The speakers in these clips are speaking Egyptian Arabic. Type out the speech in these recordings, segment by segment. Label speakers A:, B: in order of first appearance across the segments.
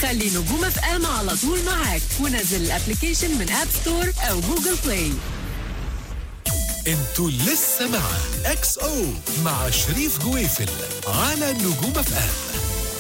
A: خلي نجوم اف ام على طول معاك ونزل الابلكيشن من اب ستور او جوجل بلاي
B: انتوا لسه مع اكس او مع شريف جويفل على نجوم اف ام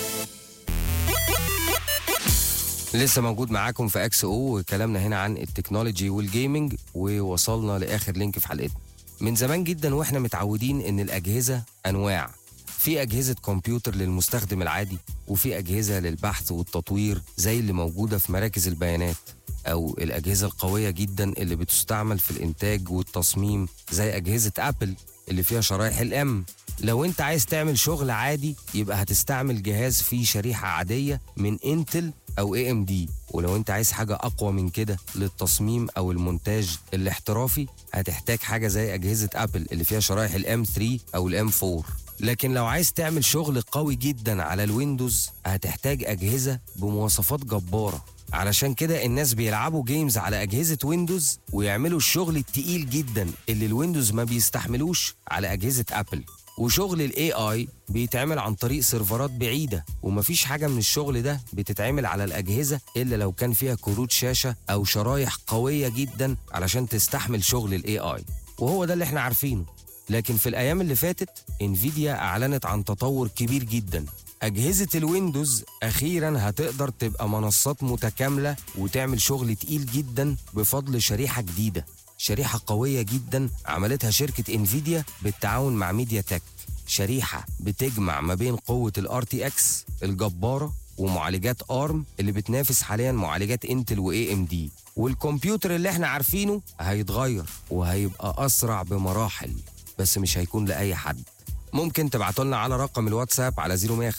C: لسه موجود معاكم في اكس او وكلامنا هنا عن التكنولوجي والجيمنج ووصلنا لاخر لينك في حلقتنا من زمان جدا واحنا متعودين ان الاجهزه انواع في اجهزه كمبيوتر للمستخدم العادي وفي اجهزه للبحث والتطوير زي اللي موجوده في مراكز البيانات او الاجهزه القويه جدا اللي بتستعمل في الانتاج والتصميم زي اجهزه ابل اللي فيها شرايح الام لو انت عايز تعمل شغل عادي يبقى هتستعمل جهاز فيه شريحه عاديه من انتل او اي ام دي ولو انت عايز حاجه اقوى من كده للتصميم او المونتاج الاحترافي هتحتاج حاجه زي اجهزه ابل اللي فيها شرايح الام 3 او الام 4 لكن لو عايز تعمل شغل قوي جدا على الويندوز هتحتاج اجهزه بمواصفات جباره علشان كده الناس بيلعبوا جيمز على أجهزة ويندوز ويعملوا الشغل التقيل جدا اللي الويندوز ما بيستحملوش على أجهزة أبل وشغل الاي اي بيتعمل عن طريق سيرفرات بعيده ومفيش حاجه من الشغل ده بتتعمل على الاجهزه الا لو كان فيها كروت شاشه او شرايح قويه جدا علشان تستحمل شغل الاي اي وهو ده اللي احنا عارفينه لكن في الايام اللي فاتت انفيديا اعلنت عن تطور كبير جدا أجهزة الويندوز أخيرا هتقدر تبقى منصات متكاملة وتعمل شغل تقيل جدا بفضل شريحة جديدة شريحة قوية جدا عملتها شركة انفيديا بالتعاون مع ميديا تك شريحة بتجمع ما بين قوة الار تي اكس الجبارة ومعالجات ارم اللي بتنافس حاليا معالجات انتل واي ام دي والكمبيوتر اللي احنا عارفينه هيتغير وهيبقى اسرع بمراحل بس مش هيكون لاي حد ممكن تبعتوا لنا على رقم الواتساب على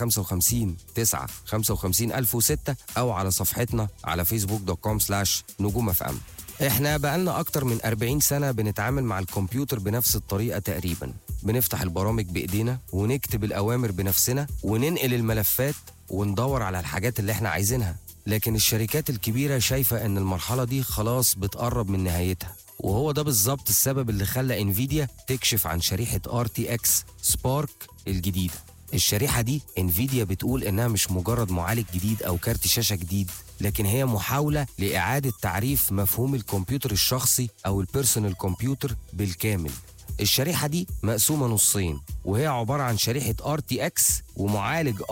C: 0155 9 55 1006 او على صفحتنا على فيسبوك دوت كوم سلاش نجوم اف ام احنا بقالنا اكتر من 40 سنه بنتعامل مع الكمبيوتر بنفس الطريقه تقريبا بنفتح البرامج بايدينا ونكتب الاوامر بنفسنا وننقل الملفات وندور على الحاجات اللي احنا عايزينها لكن الشركات الكبيره شايفه ان المرحله دي خلاص بتقرب من نهايتها وهو ده بالظبط السبب اللي خلى انفيديا تكشف عن شريحه ار تي اكس سبارك الجديده الشريحه دي انفيديا بتقول انها مش مجرد معالج جديد او كارت شاشه جديد لكن هي محاوله لاعاده تعريف مفهوم الكمبيوتر الشخصي او البيرسونال كمبيوتر بالكامل الشريحه دي مقسومه نصين وهي عباره عن شريحه ار تي اكس ومعالج